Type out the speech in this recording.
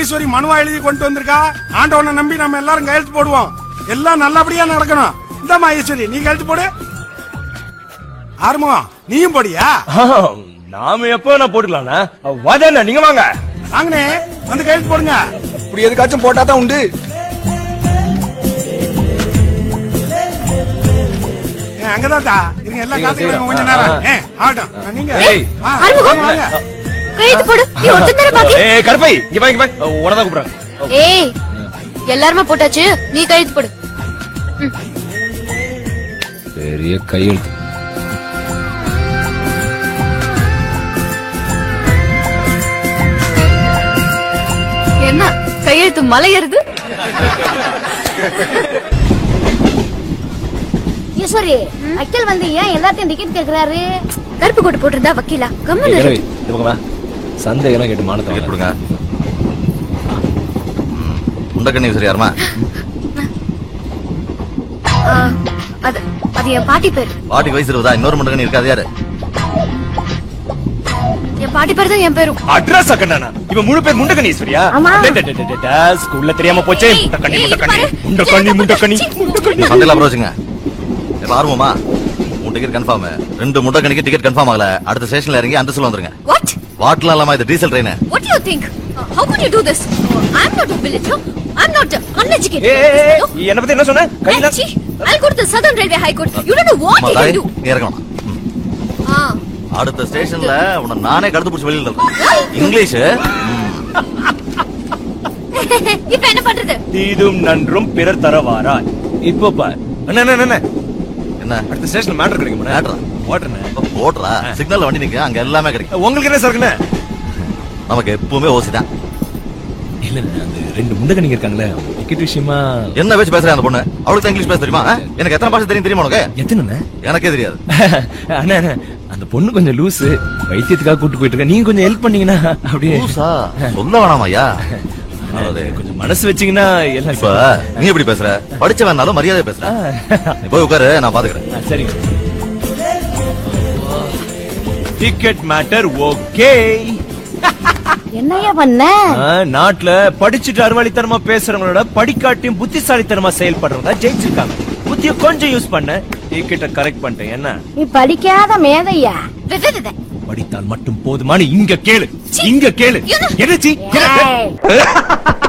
ஈஸ்வரி மனுவா எழுதி கொண்டு வந்திருக்கா ஆண்டவனை நம்பி நம்ம எல்லாரும் கையெழுத்து போடுவோம் எல்லாம் நல்லபடியா நடக்கணும் இந்தம்மா ஈஸ்வரி நீ கையெழுத்து போடு ஆறுமுகம் நீயும் போடியா நாம எப்போ நான் போட்டுக்கலாம்ண்ணா வாதாண்ணா நீங்க வாங்க வாங்கனே வந்து கையெழுத்து போடுங்க இப்படி எதுக்காச்சும் போட்டா தான் உண்டு ஏ, அங்கதான் தா. இருங்க எல்லாம் காத்துக்கிறாங்க கொஞ்ச நேரம் ஏ, ஆகட்டும் நீங்க ஏய். ஆ, ஆறுமுகம். வாங்க. கையெழுத்து போடு நீ ஒருத்தன் தானே பாக்கி ஏய் கருப்பை இங்க வா இங்க வா உடனே கூப்பிடுறேன் ஏய் எல்லாருமே போட்டாச்சு நீ கையெழுத்து போடு பெரிய கையெழுத்து என்ன கையெழுத்து மலையறது ஈஸ்வரி அக்கில் வந்து ஏன் எல்லாத்தையும் டிக்கெட் கேக்குறாரு கருப்பு கோட்டு போட்டிருந்தா வக்கீலா கம்மன் கரவை இந்த பக்கம் வா சந்தேகம் கேட்டு மானத்தை டிக்கெட் கொடுங்க கொடுங்க முண்டக்கண்ணி சரி யாருமா அது அது என் பாட்டி பேர் பாட்டிக்கு வயசு இருபதா இன்னொரு முண்டக்கண்ணி இருக்காது யாரு என் பாட்டி பேர் தான் என் பேரும் அட்ரஸ் அக்கண்ணா இவன் முழு பேர் முண்டகணீஸ்வரியா ஆமா. ஸ்கூல்ல தெரியாம போச்சே ஏய், முண்டக்கண்ணி ஏய், முண்டக்கண்ணி பாரு. முண்டக்கண்ணி முண்டக்கண்ணி முண்டக்கண்ணி இந்த சண்டையில அப்புறம் வச்சுங்க இப்ப ஆர்வமா உன் டிக்கெட் கன்ஃபார்ம் ரெண்டு முண்டக்கணிக்கு டிக்கெட் கன்ஃபார்ம் ஆகல அடுத்த ஸ்டேஷன்ல இறங்கி அந்த சொல்ல வந்துருங்க வாட் வாட்லாம் இல்லாம இது diesel train what you think how good you do this I am not a villager I am not uneducated ஏய், ஏய், ஏய், என்ன பத்தி என்ன சொன்ன கையில Hey, I'll go to the Southern Railway High Court. You don't know what he can do. நீ இறங்கணும் ம். Ah. அடுத்த ஸ்டேஷன்ல உன்னை நானே கடத்து பிடிச்சி வெளியில இருக்கேன் இங்கிலீஷ் இப்ப என்ன பண்றது தீதும் நன்றும் பிறர் தரவாரா இப்போ பார் அண்ணா அண்ணா, அண்ணா என்ன அடுத்த ஸ்டேஷன்ல மேட்டர் கிடைக்குமா Matter ஆ? ஓட்டுறேன் ஓட்டுறா சிக்னல்ல வண்டி நிக்க அங்க எல்லாமே கிடைக்கும் உங்களுக்கு என்ன சார்க்குண்ணே நமக்கு எப்பவுமே ஓசி தான் இல்ல இல்ல அந்த ரெண்டு முண்டகணிங்க இருக்காங்களே டிக்கெட் விஷயமா என்ன பேச்சு பேசுறேன் அந்த பொண்ணு அவளுக்கு தான் இங்கிலீஷ் பேச தெரியுமா ஆ? எனக்கு எத்தனை பாஷை தெரியும் தெரியுமா உனக்கு எத்தனை எனக்கே தெரியாது அண்ணா அண்ணா அந்த பொண்ணு கொஞ்சம் லூசு வைத்தியத்துக்காக கூட்டு போயிட்டு இருக்கா நீங்க கொஞ்சம் ஹெல்ப் பண்ணீங்கன்னா அப்படியே லூசா? சொல்ல வேணாமா ஐயா அதாவது, கொஞ்சம் மனசு வச்சீங்கன்னா எல்லாம் இப்ப நீ எப்படி பேசுற படிச்சவனாலும் மரியாதை பேசுற நீ போய் உட்காரு நான் பாத்துக்கிறேன் ஆ, சரிங்க டிக்கெட் மேட்டர் ஓகே என்னையா பண்ண நாட்டுல படிச்சுட்டு அறிவாளித்தனமா பேசுறவங்களோட படிக்காட்டியும் புத்திசாலித்தனமா செயல்படுறவங்க தான் ஜெயிச்சிருக்காங்க புத்திய கொஞ்சம் யூஸ் பண்ண டிக்கெட்ட கரெக்ட் பண்ணிட்டேன் என்ன நீ படிக்காத மேதையா வே, வே, வே, வே. படித்தால் மட்டும் போதுமானு இங்க கேளு இங்க கேளு என்ன? என்ன சி? என்ன? ஏய்.